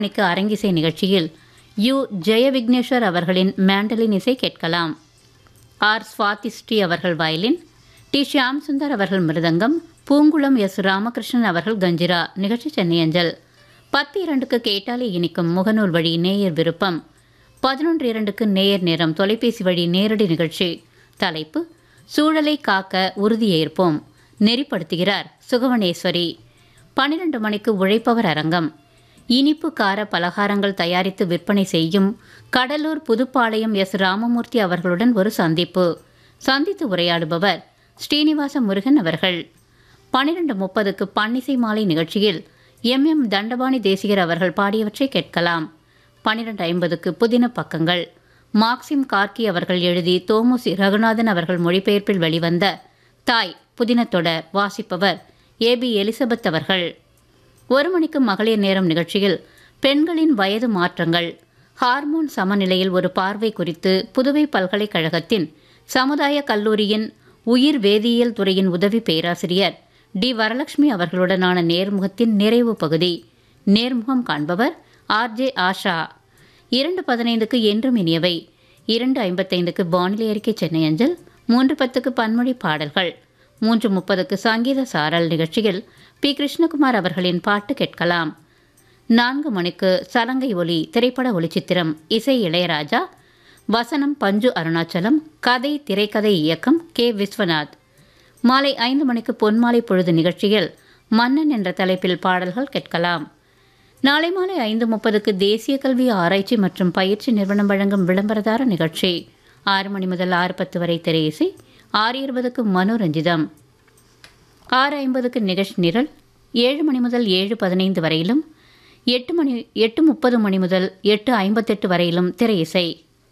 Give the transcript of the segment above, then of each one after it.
மணிக்கு அரங்கிசை நிகழ்ச்சியில் யு ஜெய விக்னேஸ்வர் அவர்களின் மேண்டலின் இசை கேட்கலாம் ஆர் ஸ்வாதிஸ்ரீ அவர்கள் வயலின் டி ஷியாம் சுந்தர் அவர்கள் மிருதங்கம் பூங்குளம் எஸ் ராமகிருஷ்ணன் அவர்கள் கஞ்சிரா நிகழ்ச்சி சென்னை அஞ்சல் பத்து இரண்டுக்கு கேட்டாலே இனிக்கும் முகநூல் வழி நேயர் விருப்பம் பதினொன்று இரண்டுக்கு நேயர் நேரம் தொலைபேசி வழி நேரடி நிகழ்ச்சி தலைப்பு சூழலை காக்க உறுதியேற்போம் நெறிப்படுத்துகிறார் சுகவனேஸ்வரி பன்னிரண்டு மணிக்கு உழைப்பவர் அரங்கம் இனிப்பு கார பலகாரங்கள் தயாரித்து விற்பனை செய்யும் கடலூர் புதுப்பாளையம் எஸ் ராமமூர்த்தி அவர்களுடன் ஒரு சந்திப்பு சந்தித்து உரையாடுபவர் ஸ்ரீனிவாச முருகன் அவர்கள் பன்னிரண்டு முப்பதுக்கு பன்னிசை மாலை நிகழ்ச்சியில் எம் எம் தண்டபாணி தேசிகர் அவர்கள் பாடியவற்றை கேட்கலாம் பன்னிரண்டு ஐம்பதுக்கு புதின பக்கங்கள் மார்க்சிம் கார்கி அவர்கள் எழுதி தோமுசி ரகுநாதன் அவர்கள் மொழிபெயர்ப்பில் வெளிவந்த தாய் புதினத்தொடர் வாசிப்பவர் ஏபி எலிசபெத் அவர்கள் ஒரு மணிக்கு மகளிர் நேரம் நிகழ்ச்சியில் பெண்களின் வயது மாற்றங்கள் ஹார்மோன் சமநிலையில் ஒரு பார்வை குறித்து புதுவை பல்கலைக்கழகத்தின் சமுதாய கல்லூரியின் உயிர் வேதியியல் துறையின் உதவி பேராசிரியர் டி வரலட்சுமி அவர்களுடனான நேர்முகத்தின் நிறைவு பகுதி நேர்முகம் காண்பவர் ஆர்ஜே ஆஷா இரண்டு பதினைந்துக்கு என்றும் இனியவை இரண்டு ஐம்பத்தைந்துக்கு வானிலை அறிக்கை சென்னை அஞ்சல் மூன்று பத்துக்கு பன்மொழி பாடல்கள் மூன்று முப்பதுக்கு சங்கீத சாரல் நிகழ்ச்சியில் பி கிருஷ்ணகுமார் அவர்களின் பாட்டு கேட்கலாம் நான்கு மணிக்கு சலங்கை ஒலி திரைப்பட ஒளிச்சித்திரம் இசை இளையராஜா வசனம் பஞ்சு அருணாச்சலம் கதை திரைக்கதை இயக்கம் கே விஸ்வநாத் மாலை ஐந்து மணிக்கு பொன்மாலை பொழுது நிகழ்ச்சியில் மன்னன் என்ற தலைப்பில் பாடல்கள் கேட்கலாம் நாளை மாலை ஐந்து முப்பதுக்கு தேசிய கல்வி ஆராய்ச்சி மற்றும் பயிற்சி நிறுவனம் வழங்கும் விளம்பரதார நிகழ்ச்சி ஆறு மணி முதல் ஆறு பத்து வரை திரையிசை ஆறு இருபதுக்கு மனோரஞ்சிதம் ஆறு ஐம்பதுக்கு நிகழ்ச்சி நிரல் ஏழு மணி முதல் ஏழு பதினைந்து வரையிலும் எட்டு மணி எட்டு முப்பது மணி முதல் எட்டு ஐம்பத்தெட்டு வரையிலும் திரையிசை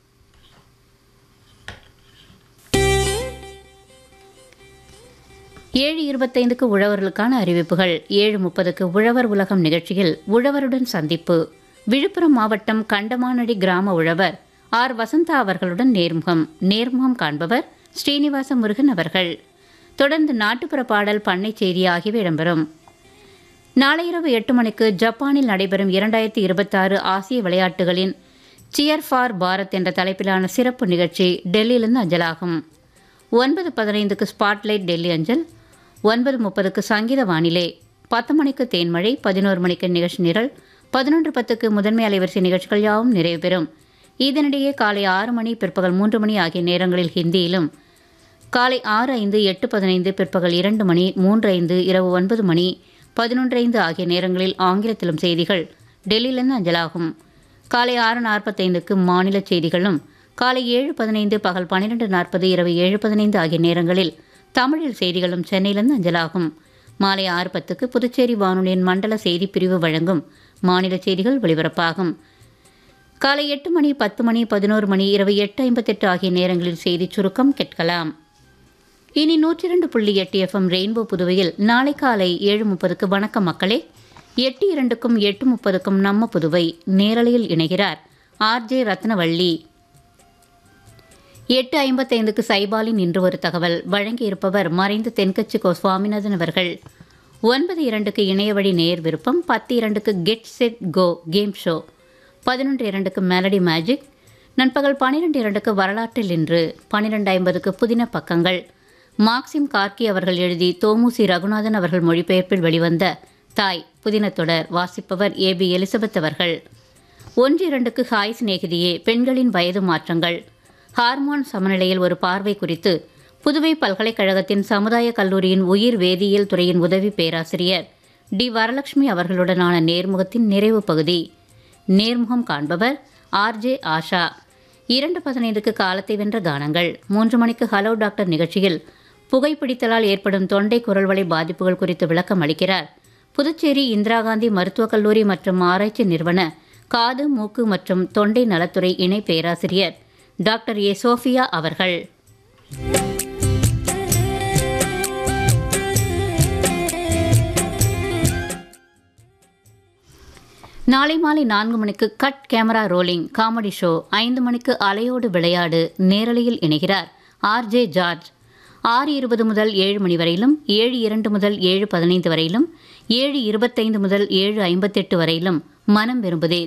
ஏழு இருபத்தைந்துக்கு உழவர்களுக்கான அறிவிப்புகள் ஏழு முப்பதுக்கு உழவர் உலகம் நிகழ்ச்சியில் உழவருடன் சந்திப்பு விழுப்புரம் மாவட்டம் கண்டமானடி கிராம உழவர் ஆர் வசந்தா அவர்களுடன் நேர்முகம் நேர்முகம் காண்பவர் ஸ்ரீனிவாச முருகன் அவர்கள் தொடர்ந்து நாட்டுப்புற பாடல் பண்ணை செய்தி ஆகியவை இடம்பெறும் நாளை இரவு எட்டு மணிக்கு ஜப்பானில் நடைபெறும் இரண்டாயிரத்தி இருபத்தாறு ஆசிய விளையாட்டுகளின் சியர் ஃபார் பாரத் என்ற தலைப்பிலான சிறப்பு நிகழ்ச்சி டெல்லியிலிருந்து அஞ்சலாகும் ஒன்பது பதினைந்துக்கு ஸ்பாட்லைட் டெல்லி அஞ்சல் ஒன்பது முப்பதுக்கு சங்கீத வானிலை பத்து மணிக்கு தேன்மழை பதினோரு மணிக்கு நிகழ்ச்சி நிரல் பதினொன்று பத்துக்கு முதன்மை அலைவரிசை நிகழ்ச்சிகள் யாவும் நிறைவு பெறும் இதனிடையே காலை ஆறு மணி பிற்பகல் மூன்று மணி ஆகிய நேரங்களில் ஹிந்தியிலும் காலை ஆறு ஐந்து எட்டு பதினைந்து பிற்பகல் இரண்டு மணி மூன்று ஐந்து இரவு ஒன்பது மணி பதினொன்று ஐந்து ஆகிய நேரங்களில் ஆங்கிலத்திலும் செய்திகள் டெல்லியிலிருந்து அஞ்சலாகும் காலை ஆறு நாற்பத்தைந்துக்கு மாநில செய்திகளும் காலை ஏழு பதினைந்து பகல் பன்னிரெண்டு நாற்பது இரவு ஏழு பதினைந்து ஆகிய நேரங்களில் தமிழில் செய்திகளும் சென்னையிலிருந்து அஞ்சலாகும் மாலை ஆறு பத்துக்கு புதுச்சேரி வானொலியின் மண்டல செய்திப் பிரிவு வழங்கும் மாநில செய்திகள் ஒலிபரப்பாகும் காலை எட்டு மணி பத்து மணி பதினோரு மணி இரவு எட்டு ஐம்பத்தெட்டு ஆகிய நேரங்களில் செய்திச் சுருக்கம் கேட்கலாம் இனி நூற்றி இரண்டு புள்ளி எட்டு எஃப்எம் ரெயின்போ புதுவையில் நாளை காலை ஏழு முப்பதுக்கு வணக்கம் மக்களே எட்டு இரண்டுக்கும் எட்டு முப்பதுக்கும் நம்ம புதுவை நேரலையில் இணைகிறார் ஆர்ஜே ரத்னவள்ளி எட்டு ஐம்பத்தைந்துக்கு சைபாலின் இன்று ஒரு தகவல் வழங்கியிருப்பவர் மறைந்த தென்கட்சி கோ சுவாமிநாதன் அவர்கள் ஒன்பது இரண்டுக்கு இணையவழி நேர் விருப்பம் பத்து இரண்டுக்கு get set go game show பதினொன்று இரண்டுக்கு மெலடி மேஜிக் நண்பகல் பன்னிரெண்டு இரண்டுக்கு வரலாற்றில் இன்று பன்னிரெண்டு ஐம்பதுக்கு புதின பக்கங்கள் மார்க்சிம் கார்கி அவர்கள் எழுதி தோமுசி ரகுநாதன் அவர்கள் மொழிபெயர்ப்பில் வெளிவந்த தாய் புதினத்தொடர் வாசிப்பவர் ஏ பி எலிசபெத் அவர்கள் ஒன்று இரண்டுக்கு ஹாய் சிநேகிதியே பெண்களின் வயது மாற்றங்கள் ஹார்மோன் சமநிலையில் ஒரு பார்வை குறித்து புதுவை பல்கலைக்கழகத்தின் சமுதாய கல்லூரியின் உயிர் வேதியியல் துறையின் உதவி பேராசிரியர் டி வரலட்சுமி அவர்களுடனான நேர்முகத்தின் நிறைவு பகுதி நேர்முகம் காண்பவர் ஆர்ஜே ஆஷா இரண்டு பதினைந்துக்கு காலத்தை வென்ற கானங்கள் மூன்று மணிக்கு ஹலோ டாக்டர் நிகழ்ச்சியில் புகைப்பிடித்தலால் ஏற்படும் தொண்டை குரல்வளை பாதிப்புகள் குறித்து விளக்கம் அளிக்கிறார் புதுச்சேரி இந்திரா காந்தி மருத்துவக் கல்லூரி மற்றும் ஆராய்ச்சி நிறுவன காது மூக்கு மற்றும் தொண்டை நலத்துறை இணை பேராசிரியர் டாக்டர் ஏ சோஃபியா அவர்கள் நாளை மாலை நான்கு மணிக்கு cut camera rolling comedy show ஐந்து மணிக்கு அலையோடு விளையாடு நேரலையில் இணைகிறார் ஆர்ஜே ஜார்ஜ் ஆறு இருபது முதல் ஏழு மணி வரையிலும் ஏழு இரண்டு முதல் ஏழு பதினைந்து வரையிலும் ஏழு இருபத்தைந்து முதல் ஏழு ஐம்பத்தெட்டு வரையிலும் மனம் விரும்புதே